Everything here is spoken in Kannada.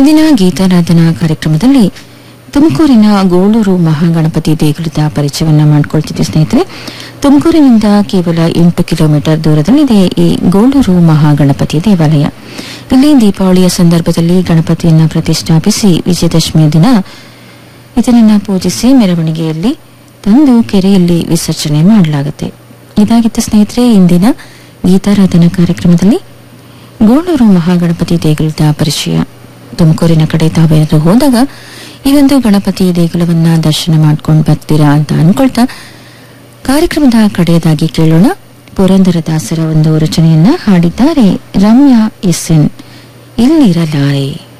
ಇಂದಿನ ಗೀತಾರಾಧನಾ ಕಾರ್ಯಕ್ರಮದಲ್ಲಿ ತುಮಕೂರಿನ ಗೋಳೂರು ಮಹಾಗಣಪತಿ ದೇಗುಲದ ಪರಿಚಯವನ್ನ ಮಾಡಿಕೊಳ್ತಿದ್ದೆ ಸ್ನೇಹಿತರೆ ತುಮಕೂರಿನಿಂದ ಕೇವಲ ಎಂಟು ಕಿಲೋಮೀಟರ್ ದೂರದಲ್ಲಿದೆ ಈ ಗೋಳೂರು ಮಹಾಗಣಪತಿ ದೇವಾಲಯ ಇಲ್ಲಿ ದೀಪಾವಳಿಯ ಸಂದರ್ಭದಲ್ಲಿ ಗಣಪತಿಯನ್ನ ಪ್ರತಿಷ್ಠಾಪಿಸಿ ವಿಜಯದಶಮಿಯ ದಿನ ಇದನ್ನ ಪೂಜಿಸಿ ಮೆರವಣಿಗೆಯಲ್ಲಿ ತಂದು ಕೆರೆಯಲ್ಲಿ ವಿಸರ್ಜನೆ ಮಾಡಲಾಗುತ್ತೆ ಇದಾಗಿತ್ತು ಸ್ನೇಹಿತರೆ ಇಂದಿನ ಗೀತಾರಾಧನಾ ಕಾರ್ಯಕ್ರಮದಲ್ಲಿ ಗೋಳೂರು ಮಹಾಗಣಪತಿ ದೇಗುಲದ ಪರಿಚಯ ತುಮಕೂರಿನ ಕಡೆ ತಾವೇನಾದ್ರು ಹೋದಾಗ ಈ ಒಂದು ಗಣಪತಿ ದೇಗುಲವನ್ನ ದರ್ಶನ ಮಾಡ್ಕೊಂಡು ಬರ್ತೀರಾ ಅಂತ ಅನ್ಕೊಳ್ತಾ ಕಾರ್ಯಕ್ರಮದ ಕಡೆಯದಾಗಿ ಕೇಳೋಣ ಪುರಂದರದಾಸರ ಒಂದು ರಚನೆಯನ್ನ ಹಾಡಿದ್ದಾರೆ ರಮ್ಯಾ ಎಸ್ ಎನ್ ಇಲ್ಲಿರಲಾರೆ